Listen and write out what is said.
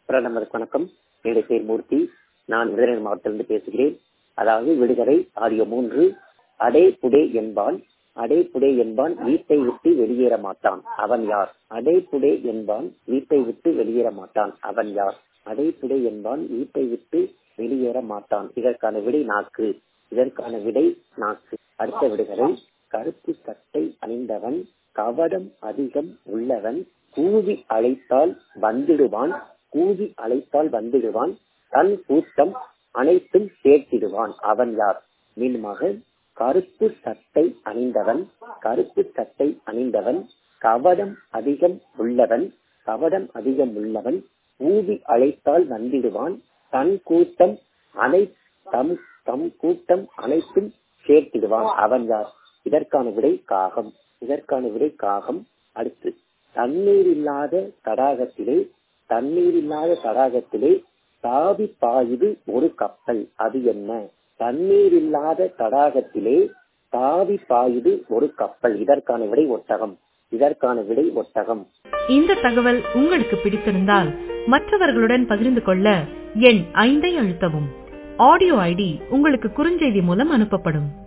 பிரதமருக்கு வணக்கம் என்னுடைய பேர் மூர்த்தி நான் விருதுநகர் மாவட்டத்திலிருந்து பேசுகிறேன் அதாவது விடுகதை ஆடியோ மூன்று அடே புடே என்பான் அடே புடே என்பான் வீட்டை விட்டு வெளியேற மாட்டான் அவன் யார் அடே புடே என்பான் வீட்டை விட்டு வெளியேற மாட்டான் அவன் யார் அடே புடே என்பான் வீட்டை விட்டு வெளியேற மாட்டான் இதற்கான விடை நாக்கு இதற்கான விடை நாக்கு அடுத்த விடுகதை கருப்பு சட்டை அணிந்தவன் கவடம் அதிகம் உள்ளவன் கூவி அழைத்தால் வந்துடுவான் கூவி அழைத்தால் வந்துடுவான் தன் கூட்டம் அனைத்தும் சேர்த்திடுவான் அவன் யார் மீண்டுமாக கருப்பு சட்டை அணிந்தவன் கருப்பு சட்டை அணிந்தவன் கவடம் அதிகம் உள்ளவன் கவடம் அதிகம் உள்ளவன் ஊதி அழைத்தால் வந்திடுவான் தன் கூட்டம் அனை தம் தம் கூட்டம் அனைத்தும் சேர்த்திடுவான் அவன் யார் இதற்கான விடை காகம் இதற்கான விடை காகம் அடுத்து தண்ணீர் இல்லாத தடாகத்திலே தண்ணீர் இல்லாத தடாகத்திலே தாவி பாயுது ஒரு கப்பல் அது என்ன தண்ணீர் இல்லாத தடாகத்திலே தாவி பாயுது ஒரு கப்பல் இதற்கான விடை ஒட்டகம் இதற்கான விடை ஒட்டகம் இந்த தகவல் உங்களுக்கு பிடித்திருந்தால் மற்றவர்களுடன் பகிர்ந்து கொள்ள எண் ஐந்தை அழுத்தவும் ஆடியோ ஐடி உங்களுக்கு குறுஞ்செய்தி மூலம் அனுப்பப்படும்